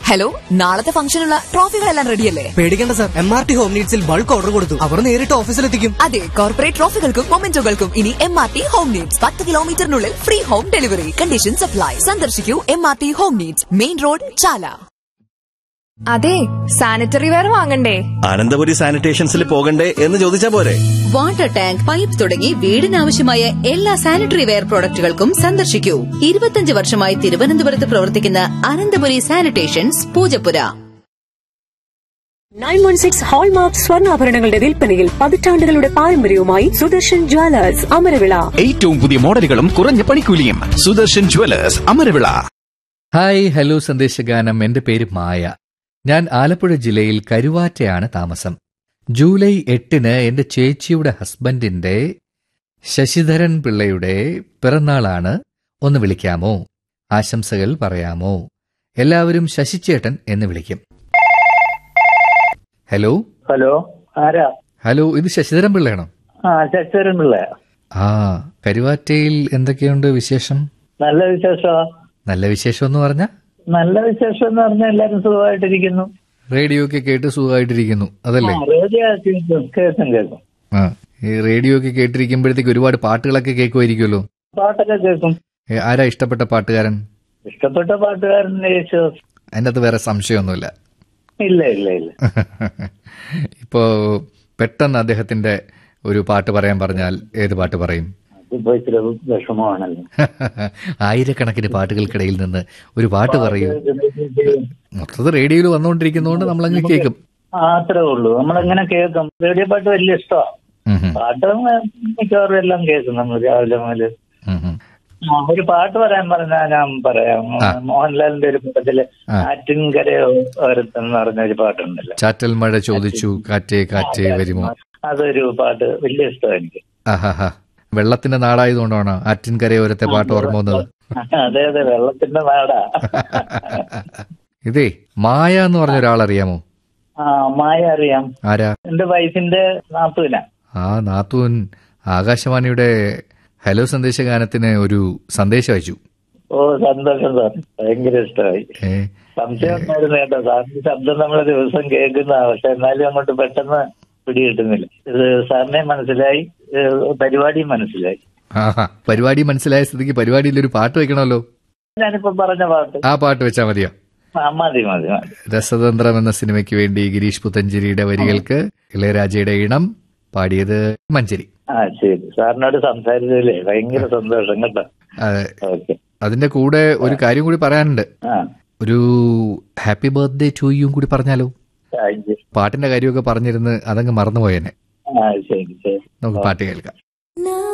Hello നാളത്തെ ഫംഗ്ഷനുള്ള ട്രോഫികളെല്ലാം റെഡിയല്ലേ പേടിക്കേണ്ട sir M R T home നീഡ്സിൽ ബൾക്ക് ഓർഡർ കൊടുത്തു അവർ നേരിട്ട് ഓഫീസിലെത്തിക്കും അതെ കോർപ്പറേറ്റ് ട്രോഫികൾക്കും മൊമെന്റോകൾക്കും ഇനി M R T home needs പത്ത് കിലോമീറ്ററിനുള്ളിൽ free home delivery condition supply സന്ദർശിക്കൂ M R T home needs main road Chala അതെ സാനിറ്ററി വെയർ വാങ്ങണ്ടേ അനന്തപുരി സാനിറ്റേഷൻസിൽ പോകണ്ടേ എന്ന് ചോദിച്ചാ പോരെ വാട്ടർ ടാങ്ക് പൈപ്പ് തുടങ്ങി വീടിനാവശ്യമായ എല്ലാ സാനിറ്ററി വെയർ പ്രോഡക്റ്റുകൾക്കും സന്ദർശിക്കൂ ഇരുപത്തിയഞ്ച് വർഷമായി തിരുവനന്തപുരത്ത് പ്രവർത്തിക്കുന്ന Ananthapuri sanitations Poojappura nine one six hallmark സ്വർണ്ണാഭരണങ്ങളുടെ വിൽപ്പനയിൽ പതിറ്റാണ്ടുകളുടെ പാരമ്പര്യവുമായി സുദർശൻ ജ്വല്ലേഴ്സ് അമരവിള ഏറ്റവും പുതിയ മോഡലുകളും കുറഞ്ഞ പണിക്കൂലിയും Sudarshan jewellers Amaravila hi hello സന്ദേശഗാനം എന്റെ പേര് മായ ഞാൻ ആലപ്പുഴ ജില്ലയിൽ കരുവാറ്റയാണ് താമസം ജൂലൈ എട്ടിന് എന്റെ ചേച്ചിയുടെ ഹസ്ബൻഡിന്റെ ശശിധരൻ പിള്ളയുടെ പിറന്നാളാണ് ഒന്ന് വിളിക്കാമോ ആശംസകൾ പറയാമോ എല്ലാവരും ശശിച്ചേട്ടൻ എന്ന് വിളിക്കും ഹലോ ഹലോ ആരാ ഹലോ ഇത് ശശിധരൻ പിള്ളയാണോ ആ ചച്ചരൻ പിള്ള ആ കരുവാറ്റയിൽ എന്തൊക്കെയുണ്ട് വിശേഷം നല്ല വിശേഷമാ നല്ല വിശേഷം എന്ന് പറഞ്ഞ നല്ല വിശേഷം എന്ന് പറഞ്ഞാൽ എല്ലാരും സുഖമായിട്ടിരിക്കുന്നു റേഡിയോ ഒക്കെ കേട്ട് സുഖമായിട്ടിരിക്കുന്നു അതല്ലേ ആ, റേഡിയോ കേൾക്കും കേൾക്കും കേൾക്കും ആ ഈ റേഡിയോ ഒക്കെ കേട്ടിരിക്കുമ്പോഴത്തേക്ക് ഒരുപാട് പാട്ടുകളൊക്കെ കേൾക്കുമായിരിക്കുമല്ലോ പാട്ടൊക്കെ കേൾക്കും ഏ, ആരാ ഇഷ്ടപ്പെട്ട പാട്ടുകാരൻ ഇഷ്ടപ്പെട്ട പാട്ടുകാരൻ യേശുദാസ് അതിൻ്റെ അകത്ത് വേറെ സംശയമൊന്നുമില്ല ഇല്ല ഇല്ല ഇല്ല ഇപ്പോ പെട്ടെന്ന് അദ്ദേഹത്തിന്റെ ഒരു പാട്ട് പറയാൻ പറഞ്ഞാൽ ഏത് പാട്ട് പറയും അതിപ്പോ ഇച്ചിരി വിഷമമാണല്ലോ ആയിരക്കണക്കിന് പാട്ടുകൾക്കിടയിൽ നിന്ന് ഒരു പാട്ട് പറയൂ മൊത്തത്തിൽ റേഡിയോയിൽ വന്നുകൊണ്ടിരിക്കുന്നതുകൊണ്ട് നമ്മളങ്ങ് കേൾക്കും ആ, അത്രേ ഉള്ളൂ നമ്മളെങ്ങനെ കേൾക്കും റേഡിയോ പാട്ട് വലിയ ഇഷ്ടമാണ് ഉം ഉം. പാട്ട് മിക്കവാറും എല്ലാം കേൾക്കും നമ്മൾ രാവിലെ മുതൽ ഉം ഉം. ഒരു പാട്ട് പറയാൻ പറഞ്ഞാൽ ഞാൻ പറയാം ആ. മോഹൻലാലിന്റെ ഒരു പടത്തില് ആ. ആറ്റിൻകരയോ ഓരത്തെന്ന് പറഞ്ഞ ഒരു പാട്ടുണ്ടല്ലോ ചാറ്റൽ മഴ ചോദിച്ചു കാറ്റേ കാറ്റേ വരുമോ അതൊരു പാട്ട് വലിയ ഇഷ്ടമാണ് എനിക്ക് ആഹാ വെള്ളത്തിന്റെ നാടായതുകൊണ്ടാണ് ആറ്റിൻകരയോരത്തെ പാട്ട് ഓർമ്മ വന്നത് അതെ അതെ വെള്ളത്തിന്റെ നാടാ ഇതേ മായ എന്ന് പറഞ്ഞ ഒരാളറിയാമോ ആ മായ അറിയാം ആരാ എന്റെ വൈഫിന്റെ നാത്തൂന ആ നാത്തൂൻ ആകാശവാണിയുടെ ഹലോ സന്ദേശഗാനത്തിന് ഒരു സന്ദേശം അയച്ചു ഓ സന്തോഷം സാർ ഭയങ്കര ഇഷ്ടമായി ഏ സംശയം ഉണ്ടായിരുന്നു കേട്ടോ സാറിന്റെ ശബ്ദം നമ്മളെ ദിവസം കേൾക്കുന്ന പക്ഷെ എന്നാലും അങ്ങോട്ട് പെട്ടെന്ന് പിടികിട്ടുന്നില്ല ഇത് സാറിനെ മനസ്സിലായി ഏഹ് പരിപാടിയും മനസ്സിലായി ആഹാ പരിപാടി മനസ്സിലായ സ്ഥിതിക്ക് പരിപാടിയിൽ ഒരു പാട്ട് വെക്കണമല്ലോ ഞാനിപ്പോ പറഞ്ഞ പാട്ട് ആ പാട്ട് വെച്ചാൽ മതിയോ ആ മതി മതി മതി രസതന്ത്രം എന്ന സിനിമയ്ക്ക് വേണ്ടി ഗിരീഷ് പുത്തഞ്ചേരിയുടെ വരികൾക്ക് ഇളയരാജയുടെ ഇണം പാടിയത് മഞ്ചേരി ആ ശരി സാറിനോട് സംസാരിച്ചതിലേ ഭയങ്കര സന്തോഷം കേട്ടോ അതെ. ഓക്കെ അതിന്റെ കൂടെ ഒരു കാര്യം കൂടി പറയാനുണ്ട് ആ ഒരു ഹാപ്പി ബർത്ത്ഡേ ടു യും കൂടി പറഞ്ഞാലോ താങ്ക് യു പാട്ടിന്റെ കാര്യമൊക്കെ പറഞ്ഞിരുന്ന് അതങ്ങ് മറന്നുപോയേനെ ആ ശരി ശരി നമുക്ക് പാട്ട് കേൾക്കാം